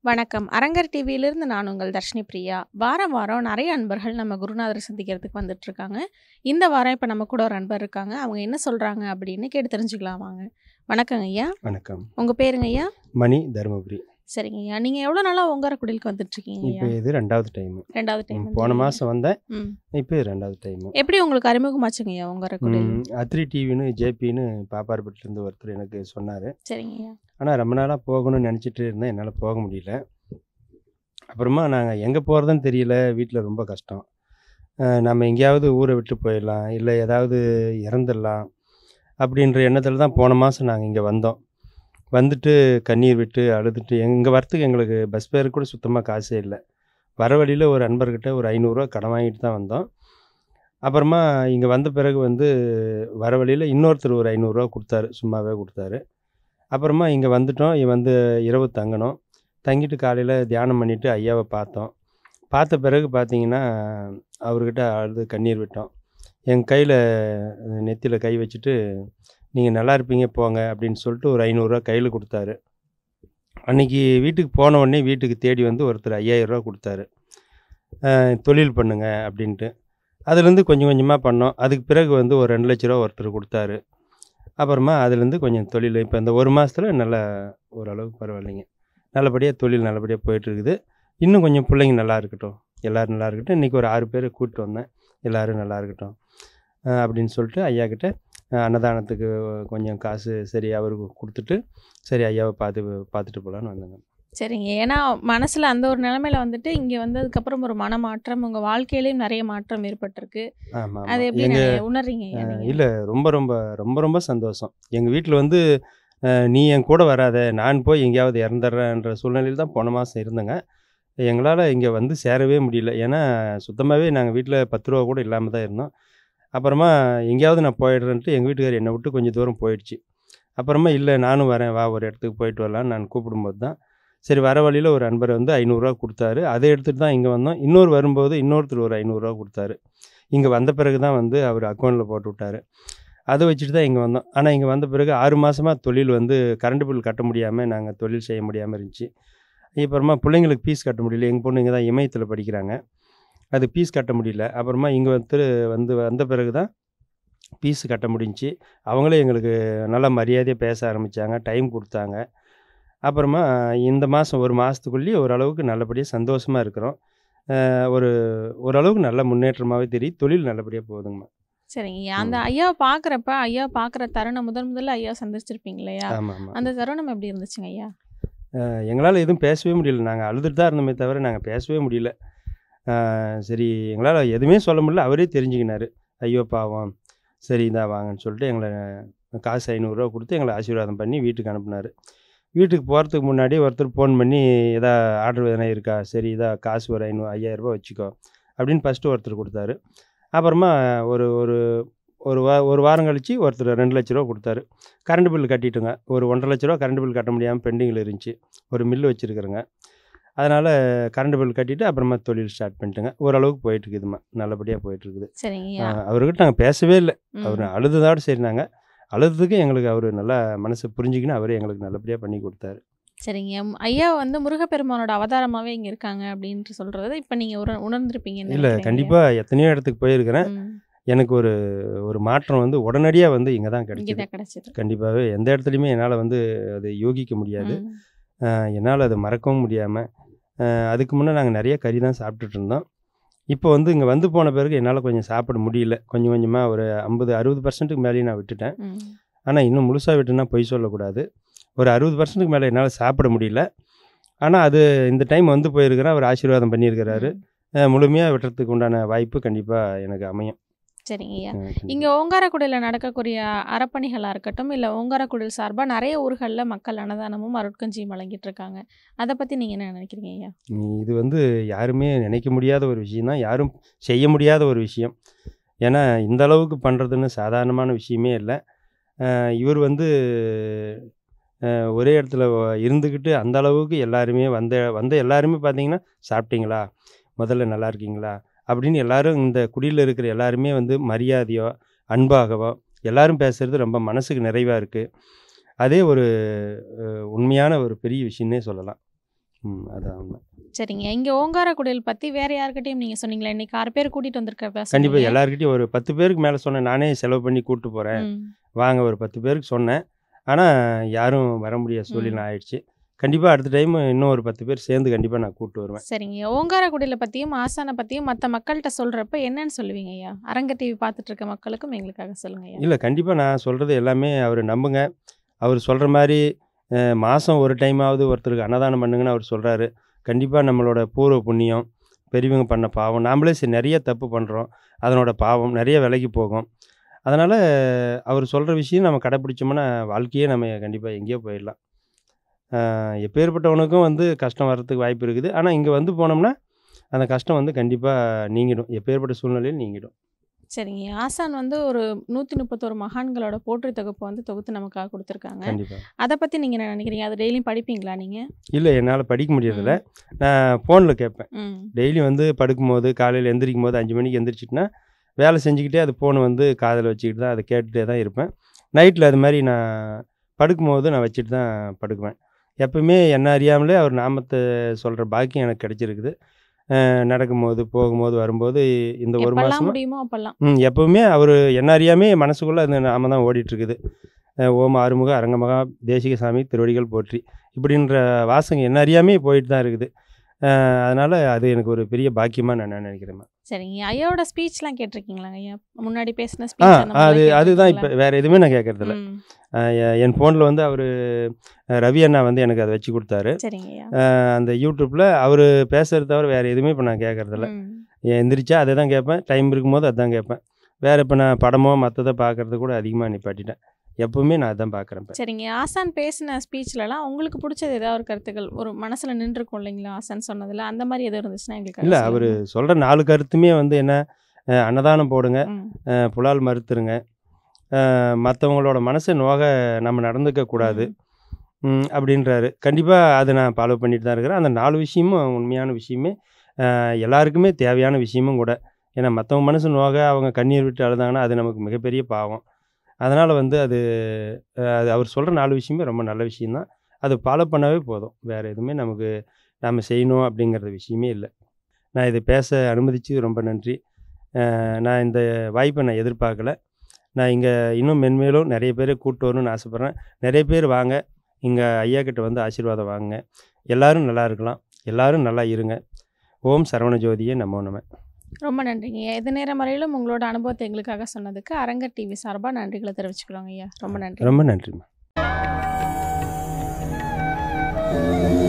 வணக்கம் அரங்கர் டிவியிலிருந்து நான் உங்கள் தர்ஷினி பிரியா வாரம் வாரம் நிறைய அன்பர்கள் நம்ம குருநாதரை சந்திக்கிறதுக்கு வந்துட்டு இருக்காங்க இந்த வாரம் இப்போ நம்ம கூட ஒரு அன்பர் இருக்காங்க அவங்க என்ன சொல்றாங்க அப்படின்னு கேட்டு தெரிஞ்சுக்கலாம் வாங்க வணக்கங்க ஐயா வணக்கம் உங்க பேருங்க ஐயா மணி தருமபுரி சரிங்க ஐயா நீங்க எவ்வளவு நாளா ஓங்காரக்குடிலுக்கு வந்துட்டு இருக்கீங்க இப்போ ஐயா இது ரெண்டாவது டைம் ரெண்டாவது டைம் போன மாதம் வந்தேன் ம் இப்போ இது ரெண்டாவது டைம் எப்படி உங்களுக்கு அறிமுகமாச்சுங்க ஐயா ஓங்காரக்குடில் அத்ரி டிவின்னு ஜேபின்னு பாப்பார்பட்டிலேருந்து ஒருத்தர் எனக்கு சொன்னார் சரிங்க ஐயா ஆனால் ரொம்ப நாளாக போகணும்னு நினச்சிட்டு இருந்தேன் என்னால் போக முடியல அப்புறமா நாங்கள் எங்கே போகிறதுன்னு தெரியல வீட்டில் ரொம்ப கஷ்டம் அஹ் நம்ம எங்கேயாவது ஊரை விட்டு போயிடலாம் இல்லை ஏதாவது இறந்துடலாம் அப்படின்ற எண்ணத்தில் தான் போன மாதம் நாங்கள் இங்கே வந்தோம் வந்துட்டு கண்ணீர் விட்டு அழுதுட்டு எங்கள் வரத்துக்கு எங்களுக்கு பஸ் ஃபேருக்கு கூட சுத்தமாக காசே இல்லை வர வழியில் ஒரு அன்பர்கிட்ட ஒரு ஐநூறுரூவா கடன் வாங்கிட்டு தான் வந்தோம் அப்புறமா இங்கே வந்த பிறகு வந்து வர வழியில் இன்னொருத்தர் ஒரு ஐநூறுரூவா கொடுத்தாரு சும்மாவே கொடுத்தாரு அப்புறமா இங்கே வந்துட்டோம் இங்க வந்து இரவு தங்கினோம் தங்கிட்டு காலையில் தியானம் பண்ணிவிட்டு ஐயாவை பார்த்தோம் பார்த்த பிறகு பார்த்தீங்கன்னா அவர்கிட்ட அழுது கண்ணீர் விட்டோம் என் கையில் நெத்தியில் கை வச்சுட்டு நீங்கள் நல்லா இருப்பீங்க போங்க அப்படின்னு சொல்லிட்டு ஒரு ஐநூறுரூவா கையில் கொடுத்தாரு அன்றைக்கி வீட்டுக்கு போன உடனே வீட்டுக்கு தேடி வந்து ஒருத்தர் ஐயாயிரரூவா கொடுத்தாரு அஹ் தொழில் பண்ணுங்க அப்படின்ட்டு அதுலேருந்து கொஞ்சம் கொஞ்சமாக பண்ணோம் அதுக்கு பிறகு வந்து ஒரு ரெண்டு லட்ச ரூபா ஒருத்தர் கொடுத்தாரு அப்புறமா அதுலேருந்து கொஞ்சம் தொழில் இப்போ இந்த ஒரு மாதத்தில் நல்ல ஓரளவுக்கு பரவாயில்லைங்க நல்லபடியாக தொழில் நல்லபடியாக போயிட்டுருக்குது இன்னும் கொஞ்சம் பிள்ளைங்க நல்லா இருக்கட்டும் எல்லோரும் நல்லா இருக்கட்டும் இன்றைக்கி ஒரு ஆறு பேர் கூப்பிட்டு வந்தேன் எல்லோரும் நல்லா இருக்கட்டும் அஹ் அப்படின்னு சொல்லிட்டு ஐயா கிட்ட அஹ் அன்னதானத்துக்கு கொஞ்சம் காசு சரி அவருக்கு கொடுத்துட்டு சரி ஐயாவை பார்த்து பார்த்துட்டு போகலான்னு வந்தேங்க சரிங்க ஏன்னா மனசுல அந்த ஒரு நிலைமையில வந்துட்டு இங்க வந்ததுக்கு ஒரு மனமாற்றம் உங்க வாழ்க்கையிலயும் நிறைய மாற்றம் ஏற்பட்டிருக்கு ஆமாம் அது எப்படி எங்கள் நீங்க உணர்றீங்க ஐயா நீங்க? இல்லை ரொம்ப ரொம்ப ரொம்ப ரொம்ப சந்தோஷம் எங்கள் வீட்டில் வந்து அஹ், நீ என் கூட வராத நான் போய் எங்கேயாவது இறந்துடுறேன்ற சூழ்நிலையில் தான் போன மாதம் இருந்தேங்க எங்களால் இங்கே வந்து சேரவே முடியல ஏன்னா சுத்தமாகவே நாங்கள் வீட்டில் பத்து ரூபா கூட இல்லாமல் தான் இருந்தோம் அப்புறமா எங்கேயாவது நான் போயிடுறேன்ட்டு எங்கள் வீட்டுக்கார் என்னை விட்டு கொஞ்சம் தூரம் போயிடுச்சு அப்புறமா இல்லை நானும் வரேன் வா ஒரு இடத்துக்கு போயிட்டு வரலான்னு நான் கூப்பிடும்போது தான் சரி வர வழியில் ஒரு நண்பர் வந்து ஐநூறுரூவா கொடுத்தாரு அதை எடுத்துகிட்டு தான் இங்கே வந்தோம் இன்னொரு வரும்போது இன்னொருத்தர் ஒரு ஐநூறுரூவா கொடுத்தாரு இங்கே வந்த பிறகு தான் வந்து அவர் அக்கௌண்ட்டில் போட்டு விட்டாரு அதை வச்சுட்டு தான் இங்கே வந்தோம் ஆனால் இங்கே வந்த பிறகு ஆறு மாதமாக தொழில் வந்து கரண்ட் பில் கட்ட முடியாமல் நாங்கள் தொழில் செய்ய முடியாமல் இருந்துச்சு அப்புறமா பிள்ளைங்களுக்கு ஃபீஸ் கட்ட முடியல எங்கள் பொண்ணு இங்கே தான் இமயத்தில் படிக்கிறாங்க அது ஃபீஸ் கட்ட முடியல அப்புறமா இங்கே வந்து வந்து வந்த பிறகு தான் ஃபீஸ் கட்ட முடிஞ்சுச்சு அவங்களே எங்களுக்கு நல்லா மரியாதையாக பேச ஆரம்பித்தாங்க டைம் கொடுத்தாங்க அப்புறமா இந்த மாதம் ஒரு மாதத்துக்குள்ளேயே ஓரளவுக்கு நல்லபடியாக சந்தோஷமாக இருக்கிறோம் அஹ் ஒரு ஓரளவுக்கு நல்ல முன்னேற்றமாகவே தெரியும் தொழில் நல்லபடியாக போகுதுங்கம்மா சரிங்க ஐயா. அந்த ஐயாவை பாக்குறப்ப ஐயா பாக்குற தருணம் முதல் முதல்ல ஐயா சந்திச்சிருப்பீங்க இல்லையா ஆமாம் ஆமாம் அந்த தருணம் எப்படி இருந்துச்சுங்க ஐயா எங்களால் எதுவும் பேசவே முடியல நாங்கள் அழுதுட்டு தான் இருந்தோமே தவிர நாங்கள் பேசவே முடியல அஹ் சரி எங்களால் எதுவுமே சொல்ல முடியல அவரே தெரிஞ்சுக்கினாரு ஐயோ பாவம் சரி இந்தா வாங்கன்னு சொல்லிட்டு எங்களை காசு ஐநூறுரூவா கொடுத்து எங்களை ஆசீர்வாதம் பண்ணி வீட்டுக்கு அனுப்புனார் வீட்டுக்கு போகிறதுக்கு முன்னாடி ஒருத்தர் ஃபோன் பண்ணி எதா ஆர்டர் எதனா இருக்கா சரி இதா காசு ஒரு ஐநூறு ஐயாயிரரூபா வச்சுக்கோ அப்படின்னு ஃபஸ்ட்டு ஒருத்தர் கொடுத்தாரு அப்புறமா ஒரு ஒரு ஒரு வா ஒரு வாரம் கழித்து ஒருத்தர் ரெண்டு லட்ச ரூபா கொடுத்தாரு கரண்ட் பில் கட்டிட்டுங்க ஒரு ஒன்றரை லட்ச ரூபா கரண்ட் பில் கட்ட முடியாமல் பெண்டிங்கில் இருந்துச்சு ஒரு மில்லு வச்சுருக்குறேங்க அதனால் கரண்ட் பில் கட்டிட்டு அப்புறமா தொழில் ஸ்டார்ட் பண்ணிட்டுங்க ஓரளவுக்கு போயிட்டுருக்குதுமா நல்லபடியாக போயிட்டுருக்குது சரிங்க ஐயா அவர்கிட்ட நாங்கள் பேசவே இல்லை ம். அவர் அழுதுதோடு சரி நாங்கள் அழுதுக்கு எங்களுக்கு அவர் நல்லா மனசை புரிஞ்சுக்கின்னு அவர் எங்களுக்கு நல்லபடியாக பண்ணி கொடுத்தாரு சரிங்க ம், ஐயா வந்து முருகப்பெருமானோட அவதாரமாவே இங்க இருக்காங்க அப்படின்ட்டு சொல்றது இப்ப நீங்க உணர் உணர்ந்திருப்பீங்கன்னு இல்லை நினைக்கிறேன் கண்டிப்பாக எத்தனையோ இடத்துக்கு போயிருக்கிறேன் ஐயா. ம். எனக்கு ஒரு ஒரு மாற்றம் வந்து உடனடியாக வந்து இங்கே தான் கிடைச்சிது இங்கதான் கிடைச்சது கண்டிப்பாகவே எந்த இடத்துலையுமே என்னால் வந்து அது யோகிக்க முடியாது ம். என்னால் அதை மறக்கவும் முடியாமல் அதுக்கு முன்னே நாங்கள் நிறைய கறி தான் சாப்பிட்டுட்டு இருந்தோம் இப்போ வந்து இங்கே வந்து போன பிறகு என்னால் கொஞ்சம் சாப்பிட முடியல கொஞ்சம் கொஞ்சமாக ஒரு ஐம்பது அறுபது பர்சன்ட்டுக்கு மேலேயும் நான் விட்டுட்டேன் ம். ஆனால் இன்னும் முழுசாக விட்டுனா பொய் சொல்லக்கூடாது ஒரு அறுபது பர்சன்ட்டுக்கு மேலே என்னால் சாப்பிட முடியல ஆனால் அது இந்த டைம் வந்து போயிருக்கிறேன் அவர் ஆசீர்வாதம் பண்ணியிருக்கிறாரு ம். முழுமையாக விட்டுறதுக்கு உண்டான வாய்ப்பு கண்டிப்பாக எனக்கு அமையும் சரிங்க ஐயா அஹ் கண்டிப்பா. இங்க ஓங்காரக்குடியில் நடக்கக்கூடிய அறப்பணிகளா இருக்கட்டும் இல்ல ஓங்காரக்குடில் சார்பா நிறைய ஊர்கள்ல மக்கள் அன்னதானமும் அருட்கஞ்சியும் வழங்கிட்டு இருக்காங்க அதை பத்தி நீங்க என்ன நினைக்கிறீங்க ஐயா உம், இது வந்து யாருமே நினைக்க முடியாத ஒரு விஷயம் தான் யாரும் செய்ய முடியாத ஒரு விஷயம் ஏன்னா இந்த அளவுக்கு பண்ணுறதுன்னு சாதாரணமான விஷயமே இல்லை அஹ் இவர் வந்து அஹ் ஒரே இடத்துல வ- இருந்துக்கிட்டு அந்த அளவுக்கு எல்லாருமே வந்த வந்த எல்லாருமே பார்த்தீங்கன்னா சாப்பிட்டீங்களா முதல்ல நல்லா இருக்கீங்களா அப்படின்னு எல்லாரும் இந்த குடியில் இருக்கிற எல்லாருமே வந்து மரியாதையோ அன்பாகவோ எல்லாரும் பேசுகிறது ரொம்ப மனசுக்கு நிறைவாக இருக்குது அதே ஒரு அஹ், உண்மையான ஒரு பெரிய விஷயம்னே சொல்லலாம் ம் அதான் உண்மை சரிங்க இங்கே ஓங்காரக்குடியில் பற்றி வேற யார்கிட்டயும் நீங்கள் சொன்னீங்களா இன்னைக்கு ஆறு பேர் கூட்டிகிட்டு வந்திருக்கிறதா கண்டிப்பாக சொன்னீங்க. எல்லாருக்கிட்டையும் ஒரு பத்து பேருக்கு மேலே சொன்னேன் நானே செலவு பண்ணி கூப்பிட்டு போகிறேன் ம். வாங்க ஒரு பத்து பேருக்கு சொன்னேன் ஆனால் யாரும் வர முடியாத சூழ்நிலை ஆயிடுச்சு கண்டிப்பாக அடுத்த டைம் இன்னும் ஒரு பத்து பேர் சேர்ந்து கண்டிப்பாக நான் கூப்பிட்டு வருவேன் சரிங்க ஓங்காரக்குடியில் பற்றியும் ஆசானை பற்றியும் மற்ற மக்கள்கிட்ட சொல்கிறப்ப என்னன்னு சொல்லுவீங்க ஐயா அரங்க டிவி பார்த்துட்டு இருக்க மக்களுக்கும் எங்களுக்காக சொல்லுங்க ஐயா இல்லை கண்டிப்பாக நான் சொல்கிறது எல்லாமே அவர் நம்புங்க அவர் சொல்கிற மாதிரி மாதம் ஒரு டைமாவது ஒருத்தருக்கு அன்னதானம் பண்ணுங்கன்னு அவர் சொல்கிறாரு கண்டிப்பாக நம்மளோட பூர்வ புண்ணியம் பெரியவங்க பண்ண பாவம் நாமளே சரி நிறைய தப்பு பண்ணுறோம் அதனோட பாவம் நிறைய விலைக்கு போகும் அதனால் அவர் சொல்கிற விஷயம் நம்ம கடைப்பிடிச்சோம்னா வாழ்க்கையே நம்ம கண்டிப்பாக எங்கேயோ போயிடலாம் ஆஹ் எப்பேற்பட்டவனுக்கும் வந்து கஷ்டம் வர்றதுக்கு வாய்ப்பு இருக்குது ஆனால் இங்கே வந்து போனோம்னா அந்த கஷ்டம் வந்து கண்டிப்பாக நீங்கிடும் எப்பேற்பட்ட சூழ்நிலையில் நீங்கிடும் சரிங்க ஆசான் வந்து ஒரு நூற்றி முப்பத்தோரு மகான்களோட போற்றி தொகுப்பு வந்து தொகுத்து நமக்காக கொடுத்துருக்காங்க கண்டிப்பாக அதை பற்றி நீங்கள் என்ன நினைக்கிறீங்க அதை டெய்லியும் படிப்பீங்களா நீங்கள் இல்லை என்னால் படிக்க முடியறதில்ல நான் ஃபோனில் கேட்பேன் ம் டெய்லி வந்து படுக்கும்போது காலையில் எந்திரிக்கும் போது அஞ்சு மணிக்கு எந்திரிச்சிட்டுனா வேலை செஞ்சுக்கிட்டே அது ஃபோனை வந்து காதில் வச்சுக்கிட்டு தான் அதை கேட்டுகிட்டே தான் இருப்பேன் நைட்டில் அது மாதிரி நான் படுக்கும்போது நான் வச்சுட்டு தான் படுக்குவேன் எப்பவுமே என்ன அறியாமலே அவர் நாமத்தை சொல்கிற பாக்கியம் எனக்கு கிடைச்சிருக்குது அஹ் நடக்கும்போது போகும்போது வரும்போது இந்த ஒரு எப்பெல்லாம் மாதமாக முடியுமோ அப்பெல்லாம் ம் எப்பவுமே அவர் என்ன அறியாமே மனசுக்குள்ளே அந்த நாம தான் ஓடிட்டுருக்குது ஓம் ஆறுமுக அரங்கமகா தேசிக சாமி திருவடிகள் போற்றி இப்படின்ற வாசகம் என்ன அறியாமே போயிட்டு தான் இருக்குது அதனால் அது எனக்கு ஒரு பெரிய பாக்கியமாக நான் நினைக்கிறேன் சரிங்க ஐயாவோட ஸ்பீச்லாம் கேட்டிருக்கீங்களா ஐயா முன்னாடி பேசின ஆ ஸ்பீச் அது அதுதான் இப்போ வேறு எதுவுமே நான் கேட்கறதில்ல என் ஃபோனில் வந்து அவர் ரவி அண்ணா வந்து எனக்கு அதை வச்சு கொடுத்தாரு சரிங்க ஐயா அஹ் அந்த யூடியூப்பில் அவர் பேசுகிறத தவிர வேறு எதுவுமே இப்போ நான் கேட்கறதில்ல ம். எந்திரிச்சா அதை தான் கேட்பேன் டைம் இருக்கும்போது அதான் கேட்பேன் வேறு இப்போ நான் படமோ மற்றதை பார்க்கறது கூட அதிகமாக நிப்பாட்டிட்டேன் எப்பவுமே நான் அதான் பார்க்குறேன் இப்போ சரிங்க ஆசான் பேசின ஸ்பீச்லலாம் உங்களுக்கு பிடிச்சது ஏதாவது ஒரு கருத்துக்கள் ஒரு மனசுல நின்றுருக்கும் இல்லைங்களா ஆசான் சொன்னதுல அந்த மாதிரி எதுவும் இருந்துச்சுன்னா எங்களுக்கு இல்லை அவர் சொல்கிற நாலு கருத்துமே வந்து என்ன அஹ் அன்னதானம் போடுங்க ம் அஹ் புலால் மறுத்துருங்க மற்றவங்களோட மனசை நோக நம்ம நடந்துக்க கூடாது ம், அப்படின்றாரு கண்டிப்பாக அதை நான் ஃபாலோ பண்ணிட்டு தான் இருக்கிறேன் அந்த நாலு விஷயமும் உண்மையான விஷயமே அஹ் எல்லாருக்குமே தேவையான விஷயமும் கூட ஏன்னா மற்றவங்க மனசு நோக அவங்க கண்ணீர் விட்டு அழுதாங்கன்னா அது நமக்கு மிகப்பெரிய பாவம் அதனால் வந்து அது அஹ் அது அவர் சொல்கிற நாலு விஷயமே ரொம்ப நல்ல விஷயம்தான் அது ஃபாலோ பண்ணவே போதும் வேறு எதுவுமே நமக்கு நம்ம செய்யணும் அப்படிங்கிற விஷயமே இல்லை நான் இதை பேச அனுமதிச்சு ரொம்ப நன்றி அஹ் நான் இந்த வாய்ப்பை நான் எதிர்பார்க்கல நான் இங்கே இன்னும் மென்மேலும் நிறைய பேரை கூப்பிட்டு வரணும்னு ஆசைப்பட்றேன் நிறைய பேர் வாங்க இங்கே ஐயா கிட்ட வந்து ஆசீர்வாதம் வாங்குங்க எல்லாரும் நல்லா இருக்கலாம் எல்லாரும் நல்லா இருங்க ஓம் சரவண ஜோதியே நமோ நம ரொம்ப நன்றிங்க ஐயா இது நேரம் வரையிலும் உங்களோட அனுபவத்தை எங்களுக்காக சொன்னதுக்கு அரங்க டிவி சார்பாக நன்றிகளை தெரிவிச்சுக்கிறோங்க ஐயா ரொம்ப நன்றி ரொம்ப நன்றிம்மா